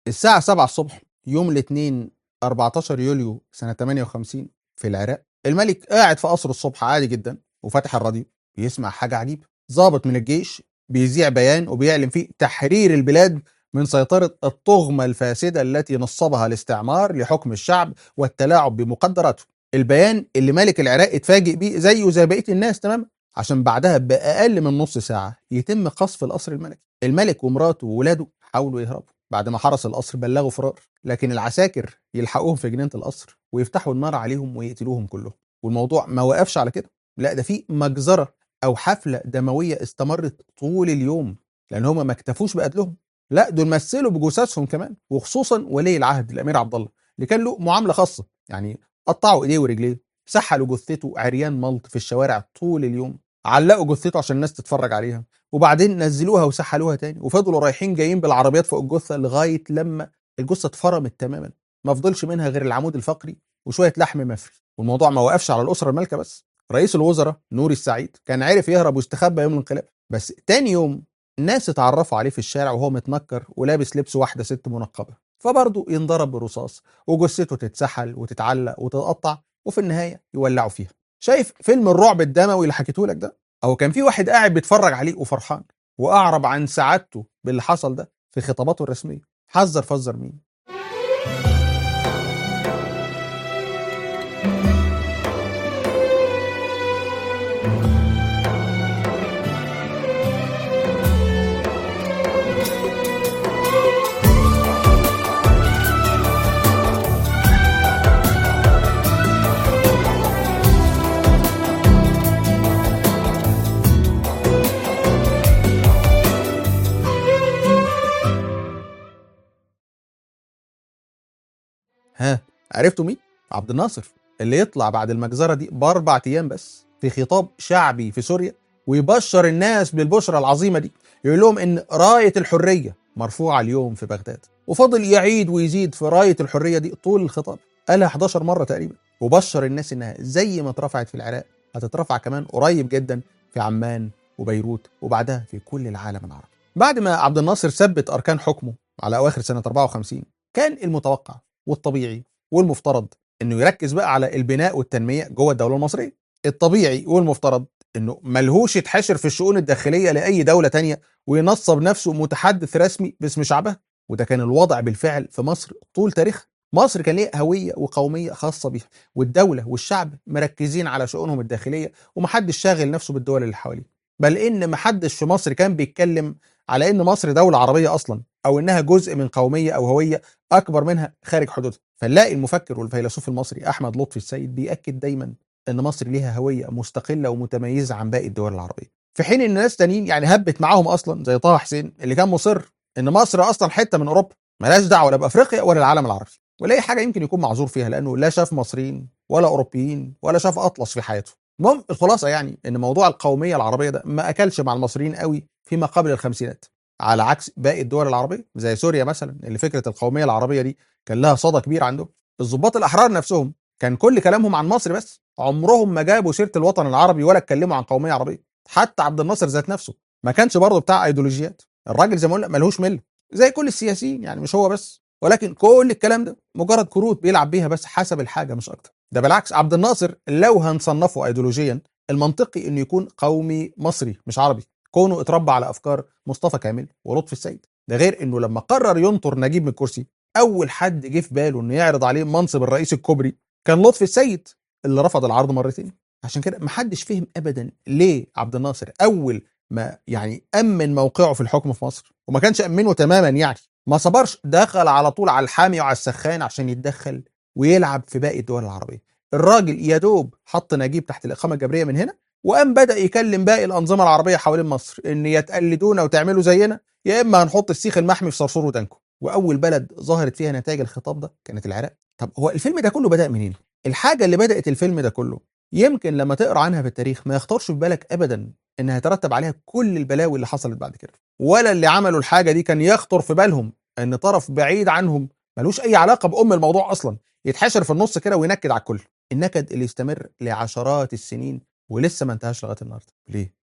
الساعة 7 الصبح يوم الاثنين 14 يوليو سنة 58 في العراق الملك قاعد في قصر الصبح عادي جدا وفتح الراديو بيسمع حاجة عجيبة ضابط من الجيش بيذيع بيان وبيعلن فيه تحرير البلاد من سيطرة الطغمة الفاسدة التي نصبها الاستعمار لحكم الشعب والتلاعب بمقدراته البيان اللي ملك العراق اتفاجئ بيه زيه زي بقية الناس تماما عشان بعدها بأقل من نص ساعة يتم قصف القصر الملكي الملك ومراته وولاده حاولوا يهربوا بعد ما حرس القصر بلغوا فرار لكن العساكر يلحقوهم في جنينة القصر ويفتحوا النار عليهم ويقتلوهم كلهم والموضوع ما وقفش على كده لا ده في مجزرة أو حفلة دموية استمرت طول اليوم لأن هم ما اكتفوش بقتلهم لا دول مثلوا بجثثهم كمان وخصوصا ولي العهد الأمير عبد الله اللي كان له معاملة خاصة يعني قطعوا إيديه ورجليه سحلوا جثته عريان ملط في الشوارع طول اليوم علقوا جثته عشان الناس تتفرج عليها وبعدين نزلوها وسحلوها تاني وفضلوا رايحين جايين بالعربيات فوق الجثه لغايه لما الجثه اتفرمت تماما ما فضلش منها غير العمود الفقري وشويه لحم مفري والموضوع ما وقفش على الاسره المالكه بس رئيس الوزراء نوري السعيد كان عارف يهرب واستخبى يوم الانقلاب بس تاني يوم الناس اتعرفوا عليه في الشارع وهو متنكر ولابس لبس واحده ست منقبه فبرضه ينضرب بالرصاص وجثته تتسحل وتتعلق وتتقطع وفي النهايه يولعوا فيها شايف فيلم الرعب الدموي اللي حكيته لك ده او كان في واحد قاعد بيتفرج عليه وفرحان واعرب عن سعادته باللي حصل ده في خطاباته الرسميه حذر فزر مين ها عرفتوا مين؟ عبد الناصر اللي يطلع بعد المجزرة دي بأربع أيام بس في خطاب شعبي في سوريا ويبشر الناس بالبشرى العظيمة دي يقول لهم إن راية الحرية مرفوعة اليوم في بغداد وفضل يعيد ويزيد في راية الحرية دي طول الخطاب قالها 11 مرة تقريبا وبشر الناس إنها زي ما اترفعت في العراق هتترفع كمان قريب جدا في عمان وبيروت وبعدها في كل العالم العربي بعد ما عبد الناصر ثبت أركان حكمه على أواخر سنة 54 كان المتوقع والطبيعي والمفترض انه يركز بقى على البناء والتنميه جوه الدوله المصريه الطبيعي والمفترض انه ملهوش يتحشر في الشؤون الداخليه لاي دوله تانية وينصب نفسه متحدث رسمي باسم شعبها وده كان الوضع بالفعل في مصر طول تاريخها مصر كان ليها هويه وقوميه خاصه بيها والدوله والشعب مركزين على شؤونهم الداخليه ومحدش شاغل نفسه بالدول اللي حواليه بل ان محدش في مصر كان بيتكلم على ان مصر دوله عربيه اصلا او انها جزء من قوميه او هويه اكبر منها خارج حدودها فنلاقي المفكر والفيلسوف المصري احمد لطفي السيد بياكد دايما ان مصر ليها هويه مستقله ومتميزه عن باقي الدول العربيه في حين ان ناس تانيين يعني هبت معاهم اصلا زي طه حسين اللي كان مصر ان مصر اصلا حته من اوروبا ملهاش دعوه لا بافريقيا ولا العالم العربي ولا اي حاجه يمكن يكون معذور فيها لانه لا شاف مصريين ولا اوروبيين ولا شاف اطلس في حياته المهم الخلاصه يعني ان موضوع القوميه العربيه ده ما اكلش مع المصريين قوي فيما قبل الخمسينات على عكس باقي الدول العربيه زي سوريا مثلا اللي فكره القوميه العربيه دي كان لها صدى كبير عندهم الضباط الاحرار نفسهم كان كل كلامهم عن مصر بس عمرهم ما جابوا سيره الوطن العربي ولا اتكلموا عن قوميه عربيه حتى عبد الناصر ذات نفسه ما كانش برضه بتاع ايديولوجيات الراجل زي ما قلنا ملهوش مله زي كل السياسيين يعني مش هو بس ولكن كل الكلام ده مجرد كروت بيلعب بيها بس حسب الحاجه مش اكتر ده بالعكس عبد الناصر لو هنصنفه ايديولوجيا المنطقي انه يكون قومي مصري مش عربي كونه اتربى على افكار مصطفى كامل ولطفي السيد ده غير انه لما قرر ينطر نجيب من الكرسي اول حد جه في باله انه يعرض عليه منصب الرئيس الكبري كان لطفي السيد اللي رفض العرض مرتين عشان كده محدش فهم ابدا ليه عبد الناصر اول ما يعني امن موقعه في الحكم في مصر وما كانش امنه تماما يعني ما صبرش دخل على طول على الحامي وعلى السخان عشان يتدخل ويلعب في باقي الدول العربيه الراجل يا دوب حط نجيب تحت الاقامه الجبريه من هنا وقام بدا يكلم باقي الانظمه العربيه حوالين مصر ان يا تقلدونا وتعملوا زينا يا اما هنحط السيخ المحمي في صرصور ودانكم واول بلد ظهرت فيها نتائج الخطاب ده كانت العراق طب هو الفيلم ده كله بدا منين الحاجه اللي بدات الفيلم ده كله يمكن لما تقرا عنها في التاريخ ما يخطرش في بالك ابدا ان هيترتب عليها كل البلاوي اللي حصلت بعد كده ولا اللي عملوا الحاجه دي كان يخطر في بالهم ان طرف بعيد عنهم ملوش اي علاقه بام الموضوع اصلا يتحشر في النص كده وينكد على الكل النكد اللي يستمر لعشرات السنين ولسه ما انتهاش لغايه النهارده ليه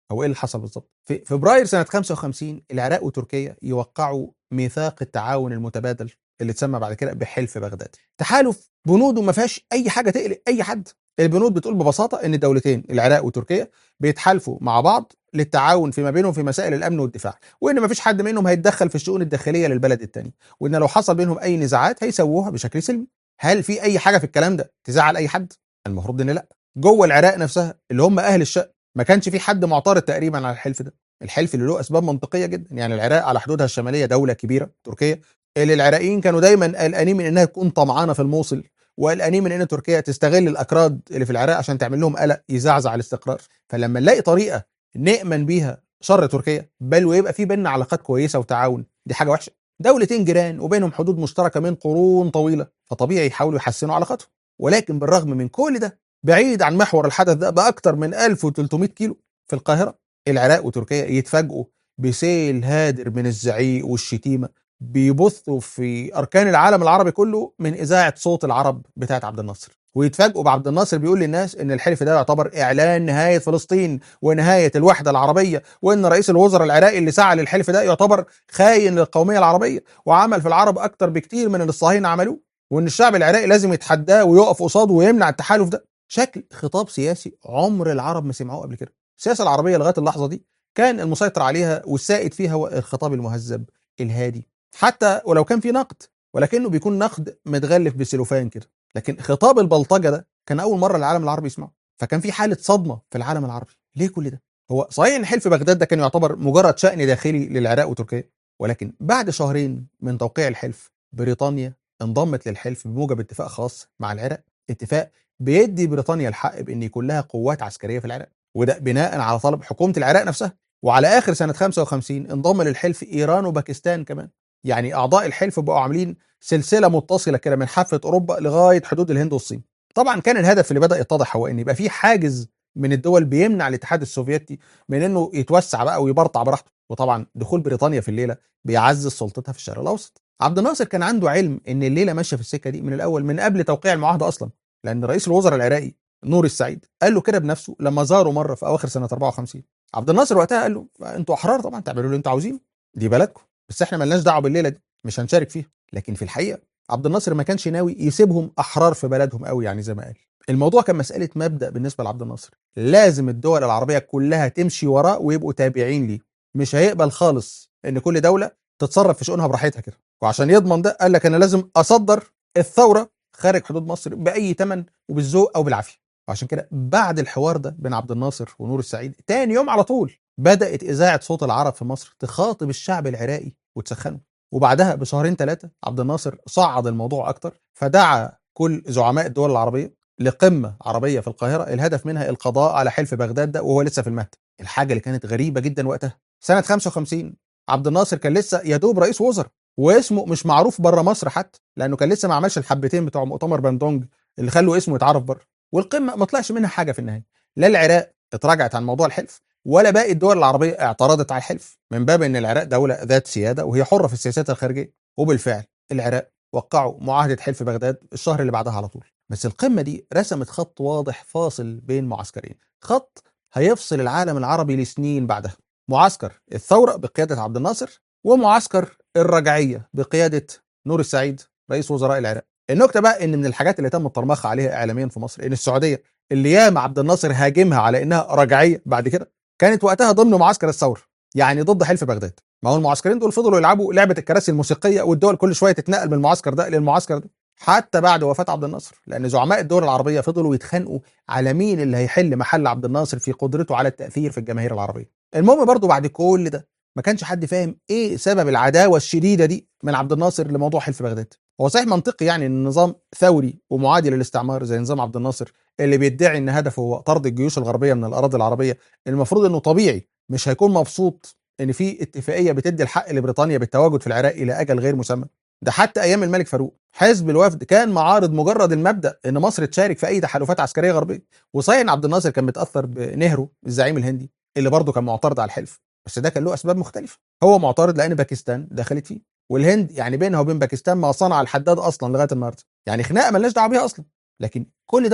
هو ايه اللي حصل بالظبط في فبراير سنه 55 العراق وتركيا يوقعوا ميثاق التعاون المتبادل اللي اتسمى بعد كده بحلف بغداد تحالف بنوده ما فيهاش اي حاجه تقلق اي حد البنود بتقول ببساطه ان الدولتين العراق وتركيا بيتحالفوا مع بعض للتعاون فيما بينهم في مسائل الامن والدفاع وان ما فيش حد منهم هيتدخل في الشؤون الداخليه للبلد الثاني وان لو حصل بينهم اي نزاعات هيسووها بشكل سلمي هل في اي حاجه في الكلام ده تزعل اي حد المفروض ان لا جوه العراق نفسها اللي هم اهل الشأن ما كانش في حد معترض تقريبا على الحلف ده الحلف اللي له اسباب منطقيه جدا يعني العراق على حدودها الشماليه دوله كبيره تركيا اللي العراقيين كانوا دايما قلقانين من انها تكون طمعانه في الموصل وقلقانين من ان تركيا تستغل الاكراد اللي في العراق عشان تعمل لهم قلق يزعزع الاستقرار فلما نلاقي طريقه نامن بيها شر تركيا بل ويبقى في بيننا علاقات كويسه وتعاون دي حاجه وحشه دولتين جيران وبينهم حدود مشتركه من قرون طويله فطبيعي يحاولوا يحسنوا علاقاتهم ولكن بالرغم من كل ده بعيد عن محور الحدث ده باكثر من 1300 كيلو في القاهره العراق وتركيا يتفاجئوا بسيل هادر من الزعيق والشتيمه بيبثوا في اركان العالم العربي كله من اذاعه صوت العرب بتاعت عبد الناصر ويتفاجئوا بعبد الناصر بيقول للناس ان الحلف ده يعتبر اعلان نهايه فلسطين ونهايه الوحده العربيه وان رئيس الوزراء العراقي اللي سعى للحلف ده يعتبر خاين للقوميه العربيه وعمل في العرب اكتر بكتير من اللي الصهاينه عملوه وان الشعب العراقي لازم يتحداه ويقف قصاده ويمنع التحالف ده شكل خطاب سياسي عمر العرب ما سمعوه قبل كده السياسه العربيه لغايه اللحظه دي كان المسيطر عليها والسائد فيها هو الخطاب المهذب الهادي حتى ولو كان في نقد ولكنه بيكون نقد متغلف بسلوفان كده لكن خطاب البلطجه ده كان اول مره العالم العربي يسمعه فكان في حاله صدمه في العالم العربي ليه كل ده هو صحيح ان حلف بغداد ده كان يعتبر مجرد شأن داخلي للعراق وتركيا ولكن بعد شهرين من توقيع الحلف بريطانيا انضمت للحلف بموجب اتفاق خاص مع العراق اتفاق بيدي بريطانيا الحق بان يكون لها قوات عسكريه في العراق وده بناء على طلب حكومه العراق نفسها وعلى اخر سنه 55 انضم للحلف ايران وباكستان كمان يعني اعضاء الحلف بقوا عاملين سلسله متصله كده من حافه اوروبا لغايه حدود الهند والصين طبعا كان الهدف اللي بدا يتضح هو ان يبقى في حاجز من الدول بيمنع الاتحاد السوفيتي من انه يتوسع بقى ويبرطع براحته وطبعا دخول بريطانيا في الليله بيعزز سلطتها في الشرق الاوسط عبد الناصر كان عنده علم ان الليله ماشيه في السكه دي من الاول من قبل توقيع المعاهده اصلا لان رئيس الوزراء العراقي نور السعيد قال له كده بنفسه لما زاره مره في اواخر سنه 54 عبد الناصر وقتها قال له انتوا احرار طبعا تعملوا اللي انتوا عاوزينه دي بلدكم بس احنا ملناش دعوه بالليله دي مش هنشارك فيها لكن في الحقيقه عبد الناصر ما كانش ناوي يسيبهم احرار في بلدهم قوي يعني زي ما قال الموضوع كان مساله مبدا بالنسبه لعبد الناصر لازم الدول العربيه كلها تمشي وراه ويبقوا تابعين ليه مش هيقبل خالص ان كل دوله تتصرف في شؤونها براحتها كده وعشان يضمن ده قال لك انا لازم اصدر الثوره خارج حدود مصر باي ثمن وبالذوق او بالعافيه وعشان كده بعد الحوار ده بين عبد الناصر ونور السعيد تاني يوم على طول بدات اذاعه صوت العرب في مصر تخاطب الشعب العراقي وتسخنه وبعدها بشهرين ثلاثه عبد الناصر صعد الموضوع اكتر فدعا كل زعماء الدول العربيه لقمه عربيه في القاهره الهدف منها القضاء على حلف بغداد ده وهو لسه في المهد الحاجه اللي كانت غريبه جدا وقتها سنه 55 عبد الناصر كان لسه يا دوب رئيس وزراء واسمه مش معروف بره مصر حتى لانه كان لسه ما عملش الحبتين بتوع مؤتمر باندونج اللي خلوا اسمه يتعرف بره والقمه ما طلعش منها حاجه في النهايه لا العراق اتراجعت عن موضوع الحلف ولا باقي الدول العربيه اعترضت على الحلف من باب ان العراق دوله ذات سياده وهي حره في السياسات الخارجيه وبالفعل العراق وقعوا معاهده حلف بغداد الشهر اللي بعدها على طول بس القمه دي رسمت خط واضح فاصل بين معسكرين خط هيفصل العالم العربي لسنين بعدها معسكر الثوره بقياده عبد الناصر ومعسكر الرجعيه بقياده نور السعيد رئيس وزراء العراق النكته بقى ان من الحاجات اللي تم الطرمخه عليها اعلاميا في مصر ان السعوديه اللي ياما عبد الناصر هاجمها على انها رجعيه بعد كده كانت وقتها ضمن معسكر الثوره يعني ضد حلف بغداد ما هو المعسكرين دول فضلوا يلعبوا لعبه الكراسي الموسيقيه والدول كل شويه تتنقل من المعسكر ده للمعسكر ده حتى بعد وفاه عبد الناصر لان زعماء الدول العربيه فضلوا يتخانقوا على مين اللي هيحل محل عبد الناصر في قدرته على التاثير في الجماهير العربيه المهم برضو بعد كل ده ما كانش حد فاهم ايه سبب العداوه الشديده دي من عبد الناصر لموضوع حلف بغداد هو صحيح منطقي يعني ان نظام ثوري ومعادي للاستعمار زي نظام عبد الناصر اللي بيدعي ان هدفه هو طرد الجيوش الغربيه من الاراضي العربيه المفروض انه طبيعي مش هيكون مبسوط ان في اتفاقيه بتدي الحق لبريطانيا بالتواجد في العراق الى اجل غير مسمى ده حتى ايام الملك فاروق حزب الوفد كان معارض مجرد المبدا ان مصر تشارك في اي تحالفات عسكريه غربيه وصحيح ان عبد الناصر كان متاثر بنهرو الزعيم الهندي اللي برضه كان معترض على الحلف بس ده كان له اسباب مختلفه هو معترض لان باكستان دخلت فيه والهند يعني بينها وبين باكستان ما صنع الحداد اصلا لغايه النهارده يعني خناقه ملناش دعوه بيها اصلا لكن كل ده برضه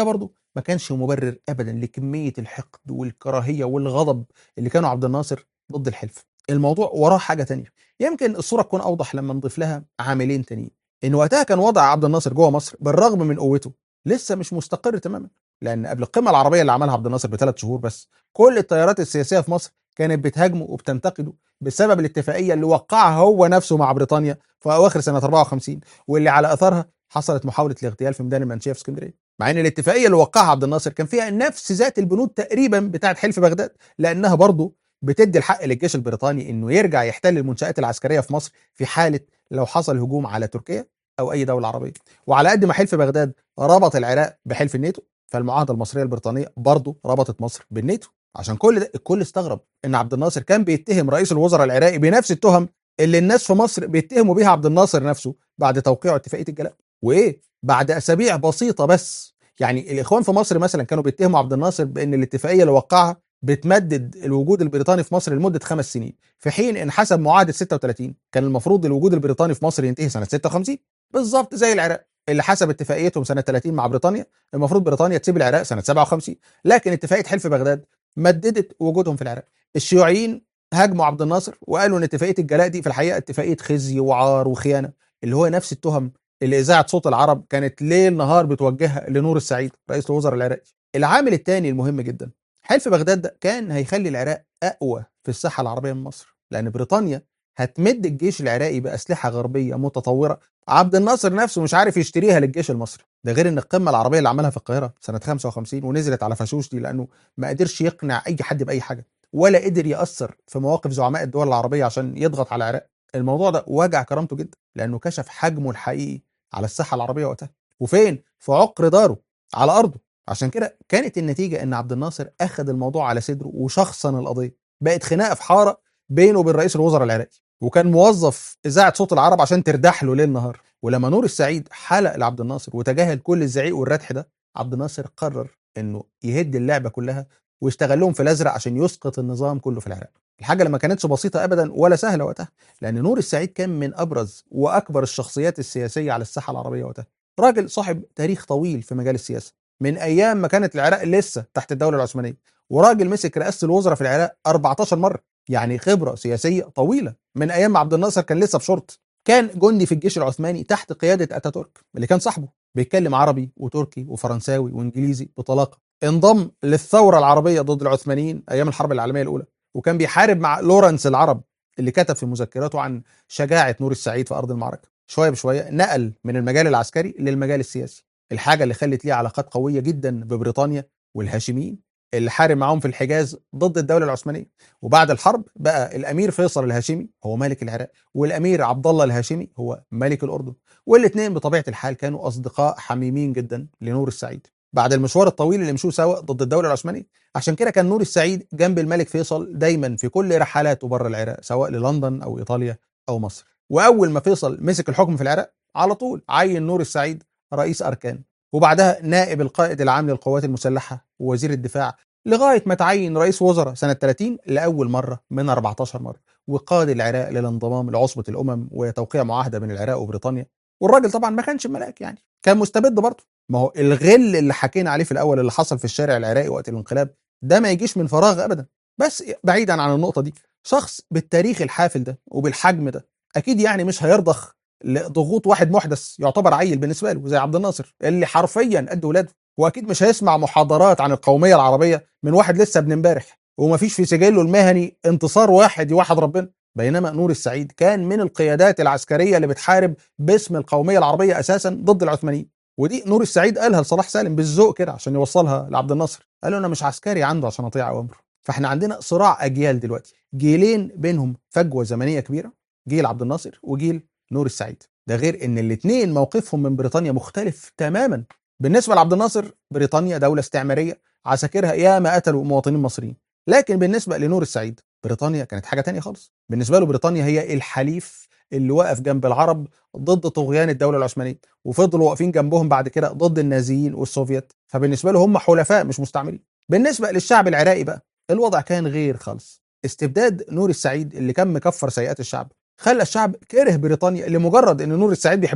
ما كانش مبرر ابدا لكميه الحقد والكراهيه والغضب اللي كانوا عبد الناصر ضد الحلف الموضوع وراه حاجه تانية يمكن الصوره تكون اوضح لما نضيف لها عاملين تانيين ان وقتها كان وضع عبد الناصر جوه مصر بالرغم من قوته لسه مش مستقر تماما لان قبل القمه العربيه اللي عملها عبد الناصر بثلاث شهور بس كل التيارات السياسيه في مصر كانت بتهاجمه وبتنتقده بسبب الاتفاقيه اللي وقعها هو نفسه مع بريطانيا في اواخر سنه 54 واللي على اثرها حصلت محاوله الاغتيال في ميدان المنشيه في اسكندريه مع ان الاتفاقيه اللي وقعها عبد الناصر كان فيها نفس ذات البنود تقريبا بتاعه حلف بغداد لانها برضه بتدي الحق للجيش البريطاني انه يرجع يحتل المنشات العسكريه في مصر في حاله لو حصل هجوم على تركيا او اي دوله عربيه وعلى قد ما حلف بغداد ربط العراق بحلف الناتو فالمعاهده المصريه البريطانيه برضه ربطت مصر بالناتو عشان كل ده الكل استغرب ان عبد الناصر كان بيتهم رئيس الوزراء العراقي بنفس التهم اللي الناس في مصر بيتهموا بيها عبد الناصر نفسه بعد توقيعه اتفاقيه الجلاء وايه بعد اسابيع بسيطه بس يعني الاخوان في مصر مثلا كانوا بيتهموا عبد الناصر بان الاتفاقيه اللي وقعها بتمدد الوجود البريطاني في مصر لمده خمس سنين في حين ان حسب معاهده 36 كان المفروض الوجود البريطاني في مصر ينتهي سنه 56 بالظبط زي العراق اللي حسب اتفاقيتهم سنه 30 مع بريطانيا المفروض بريطانيا تسيب العراق سنه 57 لكن اتفاقيه حلف بغداد مددت وجودهم في العراق الشيوعيين هاجموا عبد الناصر وقالوا ان اتفاقيه الجلاء دي في الحقيقه اتفاقيه خزي وعار وخيانه اللي هو نفس التهم اللي اذاعه صوت العرب كانت ليل نهار بتوجهها لنور السعيد رئيس الوزراء العراقي العامل الثاني المهم جدا حلف بغداد ده كان هيخلي العراق اقوى في الساحه العربيه من مصر لان بريطانيا هتمد الجيش العراقي باسلحه غربيه متطوره عبد الناصر نفسه مش عارف يشتريها للجيش المصري ده غير ان القمه العربيه اللي عملها في القاهره سنه 55 ونزلت على فاشوش دي لانه ما قدرش يقنع اي حد باي حاجه ولا قدر ياثر في مواقف زعماء الدول العربيه عشان يضغط على العراق الموضوع ده وجع كرامته جدا لانه كشف حجمه الحقيقي على الساحه العربيه وقتها وفين في عقر داره على ارضه عشان كده كانت النتيجه ان عبد الناصر اخذ الموضوع على صدره وشخصن القضيه بقت خناقه في حاره بينه وبين رئيس الوزراء العراقي وكان موظف اذاعه صوت العرب عشان تردح له ليل نهار ولما نور السعيد حلق لعبد الناصر وتجاهل كل الزعيق والردح ده عبد الناصر قرر انه يهد اللعبه كلها ويشتغل لهم في الازرق عشان يسقط النظام كله في العراق الحاجه اللي ما كانتش بسيطه ابدا ولا سهله وقتها لان نور السعيد كان من ابرز واكبر الشخصيات السياسيه على الساحه العربيه وقتها راجل صاحب تاريخ طويل في مجال السياسه من ايام ما كانت العراق لسه تحت الدوله العثمانيه وراجل مسك رئاسه الوزراء في العراق 14 مره يعني خبره سياسيه طويله من ايام ما عبد الناصر كان لسه في شرط كان جندي في الجيش العثماني تحت قياده اتاتورك اللي كان صاحبه بيتكلم عربي وتركي وفرنساوي وانجليزي بطلاقه انضم للثوره العربيه ضد العثمانيين ايام الحرب العالميه الاولى وكان بيحارب مع لورنس العرب اللي كتب في مذكراته عن شجاعه نور السعيد في ارض المعركه شويه بشويه نقل من المجال العسكري للمجال السياسي الحاجه اللي خلت ليه علاقات قويه جدا ببريطانيا والهاشميين اللي حارب معاهم في الحجاز ضد الدوله العثمانيه وبعد الحرب بقى الامير فيصل الهاشمي هو ملك العراق والامير عبد الله الهاشمي هو ملك الاردن والاثنين بطبيعه الحال كانوا اصدقاء حميمين جدا لنور السعيد بعد المشوار الطويل اللي مشوه سوا ضد الدوله العثمانيه عشان كده كان نور السعيد جنب الملك فيصل دايما في كل رحلاته بره العراق سواء للندن او ايطاليا او مصر واول ما فيصل مسك الحكم في العراق على طول عين نور السعيد رئيس اركان وبعدها نائب القائد العام للقوات المسلحه ووزير الدفاع لغايه ما تعين رئيس وزراء سنه 30 لاول مره من 14 مره وقاد العراق للانضمام لعصبه الامم وتوقيع معاهده بين العراق وبريطانيا والراجل طبعا ما كانش ملاك يعني كان مستبد برضه ما هو الغل اللي حكينا عليه في الاول اللي حصل في الشارع العراقي وقت الانقلاب ده ما يجيش من فراغ ابدا بس بعيدا عن النقطه دي شخص بالتاريخ الحافل ده وبالحجم ده اكيد يعني مش هيرضخ لضغوط واحد محدث يعتبر عيل بالنسبه له زي عبد الناصر اللي حرفيا قد ولاده واكيد مش هيسمع محاضرات عن القوميه العربيه من واحد لسه ابن امبارح ومفيش في سجله المهني انتصار واحد يوحد ربنا بينما نور السعيد كان من القيادات العسكريه اللي بتحارب باسم القوميه العربيه اساسا ضد العثمانيين ودي نور السعيد قالها لصلاح سالم بالذوق كده عشان يوصلها لعبد الناصر قال له انا مش عسكري عنده عشان اطيع اوامره فاحنا عندنا صراع اجيال دلوقتي جيلين بينهم فجوه زمنيه كبيره جيل عبد الناصر وجيل نور السعيد ده غير ان الاثنين موقفهم من بريطانيا مختلف تماما بالنسبه لعبد الناصر بريطانيا دوله استعماريه عساكرها ياما قتلوا مواطنين مصريين لكن بالنسبه لنور السعيد بريطانيا كانت حاجه تانية خالص بالنسبه له بريطانيا هي الحليف اللي وقف جنب العرب ضد طغيان الدوله العثمانيه وفضلوا واقفين جنبهم بعد كده ضد النازيين والسوفيت فبالنسبه له هم حلفاء مش مستعمرين بالنسبه للشعب العراقي بقى الوضع كان غير خالص استبداد نور السعيد اللي كان مكفر سيئات الشعب خلى الشعب كره بريطانيا لمجرد ان نور السعيد بيحبهم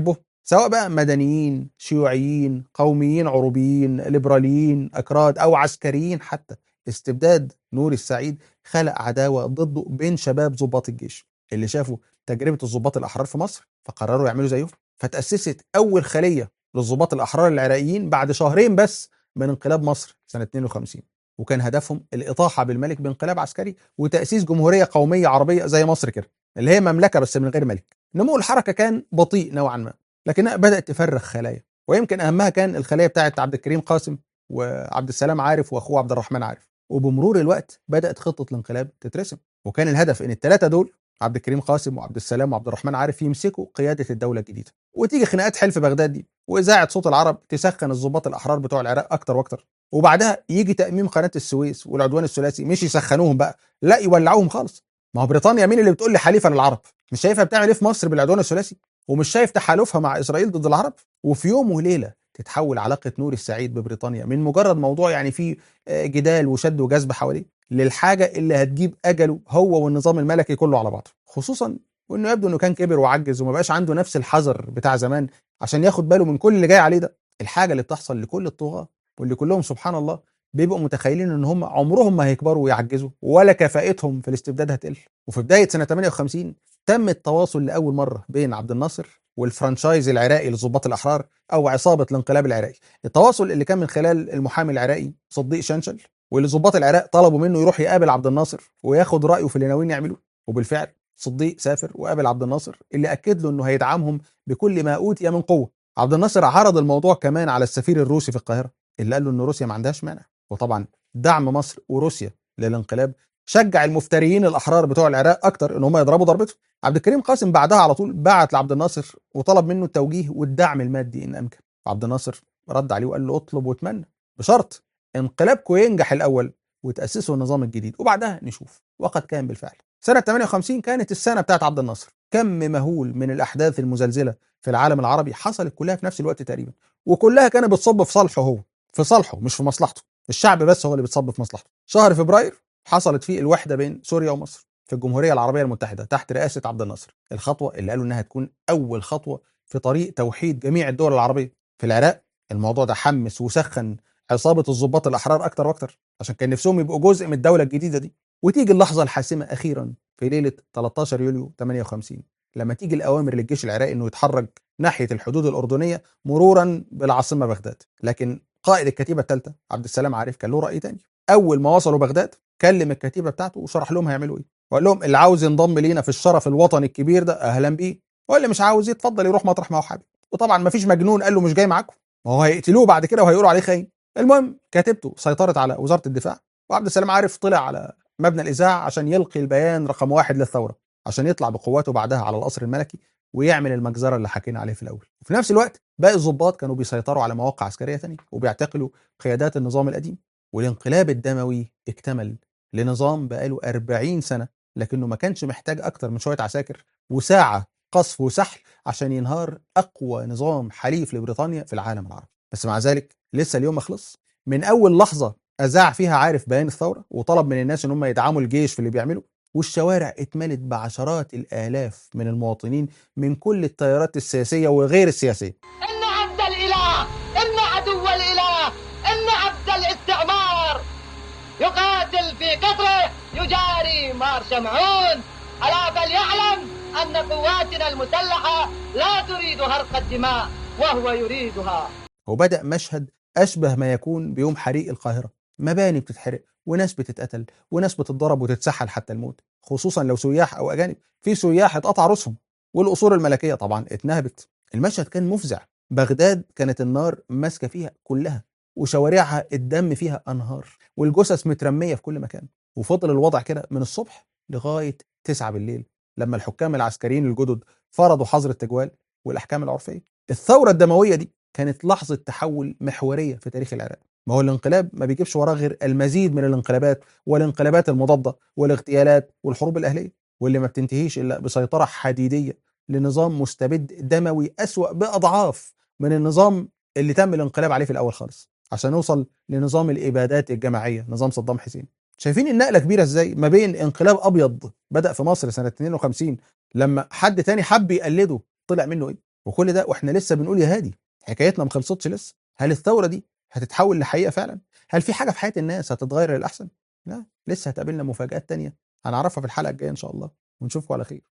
سواء بقى مدنيين شيوعيين قوميين عروبيين ليبراليين اكراد او عسكريين حتى استبداد نور السعيد خلق عداوه ضده بين شباب ضباط الجيش اللي شافوا تجربه الضباط الاحرار في مصر فقرروا يعملوا زيهم فتاسست اول خليه للضباط الاحرار العراقيين بعد شهرين بس من انقلاب مصر سنه 52 وكان هدفهم الاطاحه بالملك بانقلاب عسكري وتاسيس جمهوريه قوميه عربيه زي مصر كده اللي هي مملكه بس من غير ملك نمو الحركه كان بطيء نوعا ما لكنها بدات تفرخ خلايا ويمكن اهمها كان الخليه بتاعه عبد الكريم قاسم وعبد السلام عارف واخوه عبد الرحمن عارف وبمرور الوقت بدات خطه الانقلاب تترسم وكان الهدف ان الثلاثه دول عبد الكريم قاسم وعبد السلام وعبد الرحمن عارف يمسكوا قياده الدوله الجديده وتيجي خناقات حلف بغداد دي واذاعه صوت العرب تسخن الضباط الاحرار بتوع العراق اكتر واكتر وبعدها يجي تاميم قناه السويس والعدوان الثلاثي مش يسخنوهم بقى لا يولعوهم خالص ما هو بريطانيا مين اللي بتقول لي حليفه للعرب مش شايفها بتعمل ايه في مصر بالعدوان الثلاثي ومش شايف تحالفها مع اسرائيل ضد العرب وفي يوم وليله تتحول علاقه نور السعيد ببريطانيا من مجرد موضوع يعني فيه جدال وشد وجذب حواليه للحاجه اللي هتجيب اجله هو والنظام الملكي كله على بعضه خصوصا وانه يبدو انه كان كبر وعجز وما بقاش عنده نفس الحذر بتاع زمان عشان ياخد باله من كل اللي جاي عليه ده الحاجه اللي بتحصل لكل الطغاه واللي كلهم سبحان الله بيبقوا متخيلين ان هم عمرهم ما هيكبروا ويعجزوا ولا كفاءتهم في الاستبداد هتقل وفي بدايه سنه 58 تم التواصل لاول مره بين عبد الناصر والفرانشايز العراقي للضباط الاحرار او عصابه الانقلاب العراقي التواصل اللي كان من خلال المحامي العراقي صديق شنشل واللي ضباط العراق طلبوا منه يروح يقابل عبد الناصر وياخد رايه في اللي ناويين يعملوه وبالفعل صديق سافر وقابل عبد الناصر اللي اكد له انه هيدعمهم بكل ما اوتي من قوه عبد الناصر عرض الموضوع كمان على السفير الروسي في القاهره اللي قال له ان روسيا ما عندهاش مانع وطبعا دعم مصر وروسيا للانقلاب شجع المفتريين الاحرار بتوع العراق اكتر ان هم يضربوا ضربته عبد الكريم قاسم بعدها على طول بعت لعبد الناصر وطلب منه التوجيه والدعم المادي ان امكن عبد الناصر رد عليه وقال له اطلب واتمنى بشرط انقلابكم ينجح الاول وتاسسوا النظام الجديد وبعدها نشوف وقد كان بالفعل سنة 58 كانت السنة بتاعت عبد الناصر كم مهول من الأحداث المزلزلة في العالم العربي حصلت كلها في نفس الوقت تقريبا وكلها كانت بتصب في صالحه هو في صالحه مش في مصلحته الشعب بس هو اللي بتصب في مصلحته شهر فبراير حصلت فيه الوحدة بين سوريا ومصر في الجمهورية العربية المتحدة تحت رئاسة عبد الناصر الخطوة اللي قالوا إنها تكون أول خطوة في طريق توحيد جميع الدول العربية في العراق الموضوع ده حمس وسخن عصابة الضباط الأحرار أكتر وأكتر عشان كان نفسهم يبقوا جزء من الدولة الجديدة دي وتيجي اللحظة الحاسمة أخيرا في ليلة 13 يوليو 58 لما تيجي الأوامر للجيش العراقي إنه يتحرك ناحية الحدود الأردنية مرورا بالعاصمة بغداد لكن قائد الكتيبة الثالثة عبد السلام عارف كان له رأي تاني أول ما وصلوا بغداد كلم الكتيبة بتاعته وشرح لهم هيعملوا إيه وقال لهم اللي عاوز ينضم لينا في الشرف الوطني الكبير ده أهلا بيه واللي مش عاوز يتفضل يروح مطرح ما هو حابب وطبعا ما فيش مجنون قال له مش جاي معاكم ما هو هيقتلوه بعد كده وهيقولوا عليه خاين المهم كتيبته سيطرت على وزارة الدفاع وعبد السلام عارف طلع على مبنى الإذاعة عشان يلقي البيان رقم واحد للثورة عشان يطلع بقواته بعدها على القصر الملكي ويعمل المجزرة اللي حكينا عليه في الأول وفي نفس الوقت باقي الضباط كانوا بيسيطروا على مواقع عسكرية ثانية وبيعتقلوا قيادات النظام القديم والانقلاب الدموي اكتمل لنظام بقاله 40 سنة لكنه ما كانش محتاج أكتر من شوية عساكر وساعة قصف وسحل عشان ينهار أقوى نظام حليف لبريطانيا في العالم العربي بس مع ذلك لسه اليوم ما خلص من أول لحظة أذاع فيها عارف بيان الثورة وطلب من الناس إن هم يدعموا الجيش في اللي بيعمله والشوارع اتملت بعشرات الآلاف من المواطنين من كل التيارات السياسية وغير السياسية إن عبد الإله إن عدو الإله إن عبد الاستعمار يقاتل في قطره يجاري مار شمعون ألا فليعلم أن قواتنا المسلحة لا تريد هرق الدماء وهو يريدها وبدأ مشهد أشبه ما يكون بيوم حريق القاهرة مباني بتتحرق وناس بتتقتل وناس بتتضرب وتتسحل حتى الموت خصوصا لو سياح أو أجانب في سياح اتقطع رؤوسهم والقصور الملكية طبعا اتنهبت المشهد كان مفزع بغداد كانت النار ماسكة فيها كلها وشوارعها الدم فيها أنهار والجثث مترمية في كل مكان وفضل الوضع كده من الصبح لغاية 9 بالليل لما الحكام العسكريين الجدد فرضوا حظر التجوال والأحكام العرفية الثورة الدموية دي كانت لحظة تحول محورية في تاريخ العراق ما هو الانقلاب ما بيجيبش وراه غير المزيد من الانقلابات والانقلابات المضادة والاغتيالات والحروب الأهلية واللي ما بتنتهيش إلا بسيطرة حديدية لنظام مستبد دموي أسوأ بأضعاف من النظام اللي تم الانقلاب عليه في الأول خالص عشان نوصل لنظام الإبادات الجماعية نظام صدام حسين شايفين النقلة كبيرة ازاي ما بين انقلاب أبيض بدأ في مصر سنة 52 لما حد تاني حب يقلده طلع منه ايه وكل ده واحنا لسه بنقول يا هادي حكايتنا ما خلصتش لسه هل الثوره دي هتتحول لحقيقه فعلا هل في حاجه في حياه الناس هتتغير للاحسن لا لسه هتقابلنا مفاجات تانية هنعرفها في الحلقه الجايه ان شاء الله ونشوفكم على خير